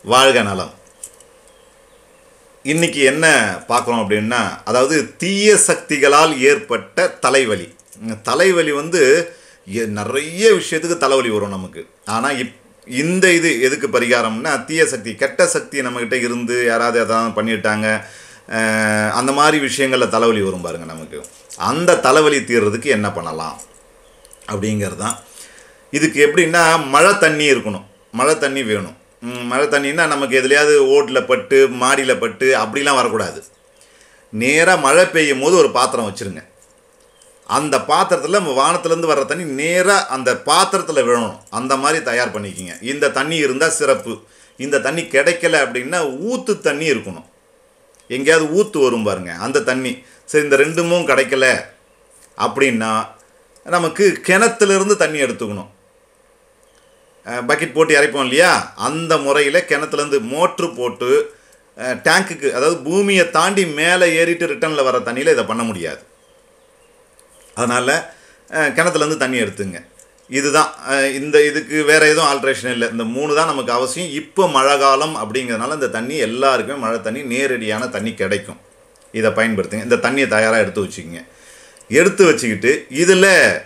வாழ்க நலம் இன்னைக்கு என்ன பார்க்குறோம் அப்படின்னா அதாவது தீய சக்திகளால் ஏற்பட்ட தலைவலி இந்த தலைவலி வந்து எ- நிறைய விஷயத்துக்கு தலைவலி வரும் நமக்கு ஆனால் இப் இந்த இது எதுக்கு பரிகாரம்னா தீய சக்தி கெட்ட சக்தி நம்மக்கிட்ட இருந்து யாராவது எதாவது பண்ணிட்டாங்க அஹ், அந்த மாதிரி விஷயங்களில் தலைவலி வரும் பாருங்க நமக்கு அந்த தலைவலி தீர்றதுக்கு என்ன பண்ணலாம் அப்படிங்கிறது தான் இதுக்கு எப்படின்னா மழை தண்ணி இருக்கணும் மழை தண்ணி வேணும் ம், மழை தண்ணின்னா நமக்கு எதுலையாவது ஓட்டில் பட்டு மாடியில் பட்டு அப்படிலாம் வரக்கூடாது நேராக மழை பெய்யும் போது ஒரு பாத்திரம் வச்சுருங்க அந்த பாத்திரத்தில் வானத்துலேருந்து வர்ற தண்ணி நேராக அந்த பாத்திரத்தில் விழணும் அந்த மாதிரி தயார் பண்ணிக்கிங்க இந்த தண்ணி இருந்தால் சிறப்பு இந்த தண்ணி கிடைக்கல அப்படின்னா ஊற்று தண்ணி இருக்கணும் எங்கேயாவது ஊற்று வரும் பாருங்க அந்த தண்ணி சரி இந்த ரெண்டுமும் கிடைக்கல அப்படின்னா நமக்கு கிணத்துலேருந்து தண்ணி எடுத்துக்கணும் பக்கெட் போட்டு இறைப்போம் இல்லையா அந்த முறையில் கிணத்துலேருந்து மோட்ரு போட்டு அஹ், டேங்க்குக்கு அதாவது பூமியை தாண்டி மேலே ஏறிட்டு ரிட்டனில் வர தண்ணியில் இதை பண்ண முடியாது அதனால் கிணத்துலேருந்து தண்ணி எடுத்துங்க இதுதான் அஹ், இந்த இதுக்கு வேறு எதுவும் ஆல்ட்ரேஷன் இல்லை இந்த மூணு தான் நமக்கு அவசியம் இப்போ மழை காலம் அப்படிங்கிறதுனால இந்த தண்ணி எல்லாருக்குமே மழை தண்ணி நேரடியான தண்ணி கிடைக்கும் இதை பயன்படுத்துங்க இந்த தண்ணியை தயாராக எடுத்து வச்சுக்கிங்க எடுத்து வச்சுக்கிட்டு இதில்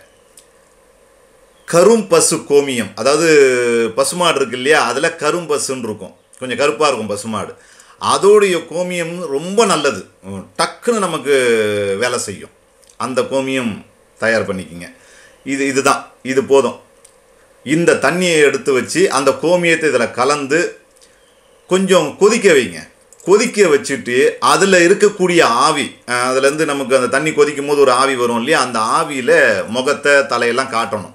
கரும்பசு கோமியம் அதாவது பசுமாடு இருக்கு இல்லையா அதில் கரும்பசுன்னு இருக்கும் கொஞ்சம் கருப்பாக இருக்கும் பசுமாடு அதோடைய கோமியம் ரொம்ப நல்லது உம், டக்குன்னு நமக்கு வேலை செய்யும் அந்த கோமியம் தயார் பண்ணிக்கிங்க இது இதுதான் இது போதும் இந்த தண்ணியை எடுத்து வச்சு அந்த கோமியத்தை இதில் கலந்து கொஞ்சம் கொதிக்க வைங்க கொதிக்க வச்சுட்டு அதில் இருக்கக்கூடிய ஆவி அஹ், அதுலேருந்து நமக்கு அந்த தண்ணி கொதிக்கும் போது ஒரு ஆவி வரும் இல்லையா அந்த ஆவியில் முகத்தை தலையெல்லாம் காட்டணும்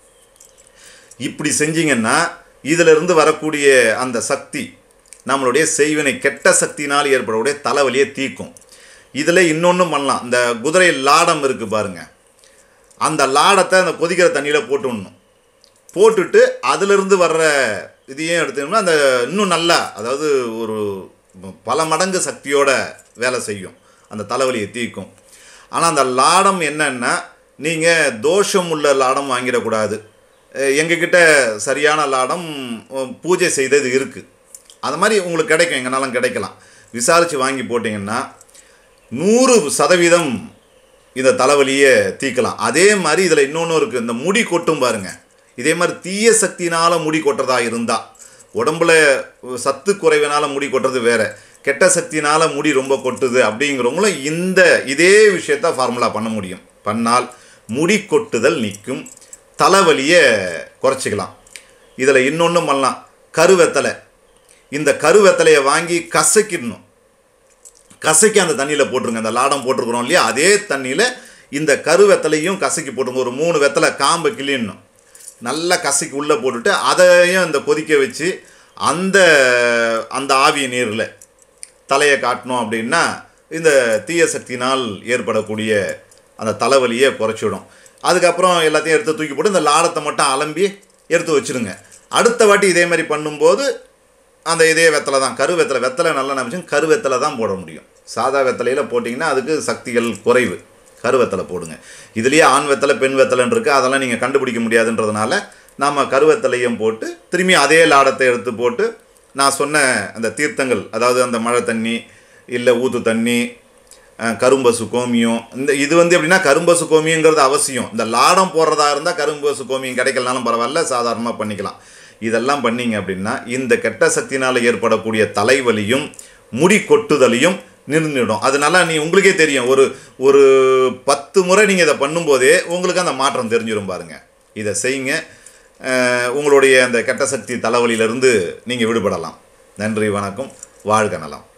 இப்படி செஞ்சீங்கன்னா இதிலிருந்து வரக்கூடிய அந்த சக்தி நம்மளுடைய செய்வினை கெட்ட சக்தினால் ஏற்படக்கூடிய தலைவலியை தீக்கும் இதில் இன்னொன்றும் பண்ணலாம் இந்த குதிரை லாடம் இருக்குது பாருங்க அந்த லாடத்தை அந்த கொதிக்கிற தண்ணியில் போட்டு விடணும் போட்டுட்டு அதிலிருந்து வர்ற இதையும் எடுத்தோம்னா அந்த இன்னும் நல்லா அதாவது ஒரு பல மடங்கு சக்தியோட வேலை செய்யும் அந்த தலைவலியை தீக்கும் ஆனால் அந்த லாடம் என்னன்னா நீங்கள் தோஷம் உள்ள லாடம் வாங்கிடக்கூடாது அஹ் எங்ககிட்ட சரியான லாடம் அஹ், பூஜை செய்தது இருக்குது அது மாதிரி உங்களுக்கு கிடைக்கும் எங்கனாலும் கிடைக்கலாம் விசாரித்து வாங்கி போட்டிங்கன்னா நூறு சதவீதம் இந்த தலைவலியை தீக்கலாம் அதே மாதிரி இதில் இன்னொன்று இருக்குது இந்த முடி கொட்டும் பாருங்க இதே மாதிரி தீய சக்தினால் முடி கொட்டுறதா இருந்தால் உடம்புல சத்து குறைவினால் முடி கொட்டுறது வேற கெட்ட சக்தினால் முடி ரொம்ப கொட்டுது அப்படிங்கிறவங்களும் இந்த இதே விஷயத்த ஃபார்முலா பண்ண முடியும் பண்ணால் முடி கொட்டுதல் நிற்கும் தலைவலியை குறைச்சிக்கலாம் இதில் இன்னொன்றும் பண்ணலாம் கருவெத்தலை இந்த கருவெத்தலையை வாங்கி கசக்கிடணும் கசக்கி அந்த தண்ணியில் போட்டுருங்க அந்த லாடம் போட்டிருக்கிறோம் இல்லையா அதே தண்ணியில் இந்த கருவெத்தலையும் கசக்கி போட்டுருங்க ஒரு மூணு வெத்தலை காம்பை கிளியணும் நல்லா கசக்கி உள்ளே போட்டுட்டு அதையும் இந்த கொதிக்க வச்சு அந்த அந்த ஆவி நீரில் தலையை காட்டினோம் அப்படின்னா இந்த தீய சக்தியினால் ஏற்படக்கூடிய அந்த தலைவலியை குறைச்சிடும் அதுக்கப்புறம் எல்லாத்தையும் எடுத்து தூக்கி போட்டு இந்த லாடத்தை மட்டும் அலம்பி எடுத்து வச்சிருங்க அடுத்த வாட்டி இதே மாதிரி பண்ணும்போது அந்த இதே வெத்தலை தான் கரு வெத்தலை வெத்தலை நல்லா நினச்சும் கரு வெத்தலை தான் போட முடியும் சாதா வெத்தலையில் போட்டிங்கன்னா அதுக்கு சக்திகள் குறைவு கரு வெத்தலை போடுங்க இதுலேயே ஆண் வெத்தலை பெண் வெத்தலைன்னு இருக்குது அதெல்லாம் நீங்கள் கண்டுபிடிக்க முடியாதுன்றதுனால நாம் கருவெத்தலையும் போட்டு திரும்பி அதே லாடத்தை எடுத்து போட்டு நான் சொன்ன அந்த தீர்த்தங்கள் அதாவது அந்த மழை தண்ணி இல்லை ஊத்து தண்ணி அஹ், கரும்பசு கோமியம் இந்த இது வந்து எப்படின்னா கரும்பசு கோமியங்கிறது அவசியம் இந்த லாடம் போடுறதா இருந்தால் கரும்பசு கோமியம் கிடைக்கலனாலும் பரவாயில்ல சாதாரணமாக பண்ணிக்கலாம் இதெல்லாம் பண்ணீங்க அப்படின்னா இந்த கெட்ட சக்தினால் ஏற்படக்கூடிய தலைவலியும் முடி கொட்டுதலையும் நின்றுடும் அதனால நீ உங்களுக்கே தெரியும் ஒரு ஒரு பத்து முறை நீங்கள் இதை பண்ணும்போதே உங்களுக்கு அந்த மாற்றம் தெரிஞ்சிடும் பாருங்க இதை செய்யுங்க அஹ், உங்களுடைய அந்த கெட்ட சக்தி தலைவலியிலிருந்து நீங்கள் விடுபடலாம் நன்றி வணக்கம் வாழ்க நலம்